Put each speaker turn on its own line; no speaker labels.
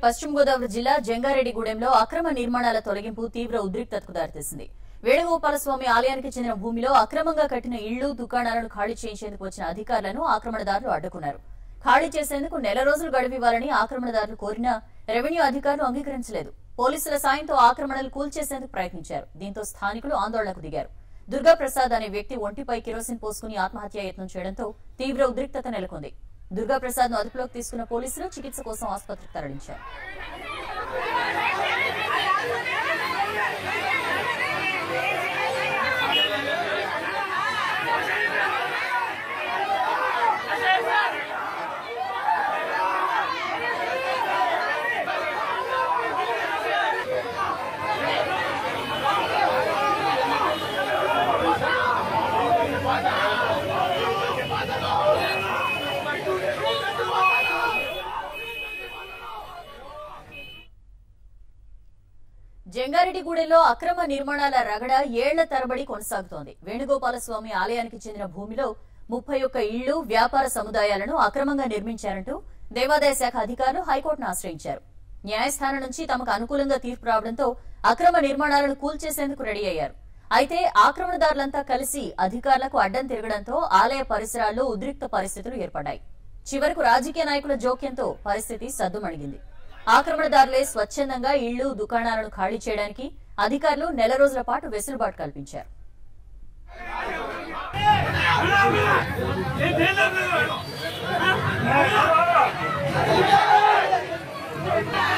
పశ్చిమ గోదావరి జిల్లా జంగారెడ్డిగూడెంలో అక్రమ నిర్మాణాల తొలగింపు తీవ్ర ఉద్రిక్తతకు దారితీసింది వేణుగోపాల స్వామి ఆలయానికి చెందిన భూమిలో అక్రమంగా కట్టిన ఇళ్లు దుకాణాలను ఖాళీ చేయించేందుకు వచ్చిన అధికారులను ఆక్రమణదారులు అడ్డుకున్నారు ఖాళీ చేసేందుకు నెల రోజులు గడువివ్వాలని ఆక్రమణదారులు కోరినా రెవెన్యూ అధికారులు అంగీకరించలేదు పోలీసుల సాయంతో ఆక్రమణలు కూల్చేసేందుకు ప్రయత్నించారు దీంతో స్థానికులు ఆందోళనకు దిగారు దుర్గా ప్రసాద్ అనే వ్యక్తి ఒంటిపై కిరోసిన్ పోసుకుని ఆత్మహత్యా యత్నం చేయడంతో తీవ్ర ఉద్రిక్తత నెలకొంది దుర్గా ప్రసాద్ ను అదుపులోకి తీసుకున్న పోలీసులు చికిత్స కోసం ఆసుపత్రికి తరలించారు జంగారెడ్డిగూడెంలో అక్రమ నిర్మాణాల రగడ ఏళ్ల తరబడి కొనసాగుతోంది వేణుగోపాల స్వామి ఆలయానికి చెందిన భూమిలో ముప్పై ఒక్క ఇళ్లు వ్యాపార సముదాయాలను అక్రమంగా నిర్మించారంటూ దేవాదాయ శాఖ అధికారులు హైకోర్టును ఆశ్రయించారు న్యాయస్థానం నుంచి తమకు అనుకూలంగా తీర్పు రావడంతో అక్రమ నిర్మాణాలను కూల్చేసేందుకు రెడీ అయ్యారు అయితే ఆక్రమణదారులంతా కలిసి అధికారులకు అడ్డం తిరగడంతో ఆలయ పరిసరాల్లో ఉద్రిక్త పరిస్థితులు ఏర్పడ్డాయి చివరకు రాజకీయ నాయకుల జోక్యంతో పరిస్థితి సద్దుమణిగింది ఆక్రమణదారులే స్వచ్ఛందంగా ఇళ్లు దుకాణాలను ఖాళీ చేయడానికి అధికారులు నెల రోజుల పాటు వెసులుబాటు కల్పించారు
ఏ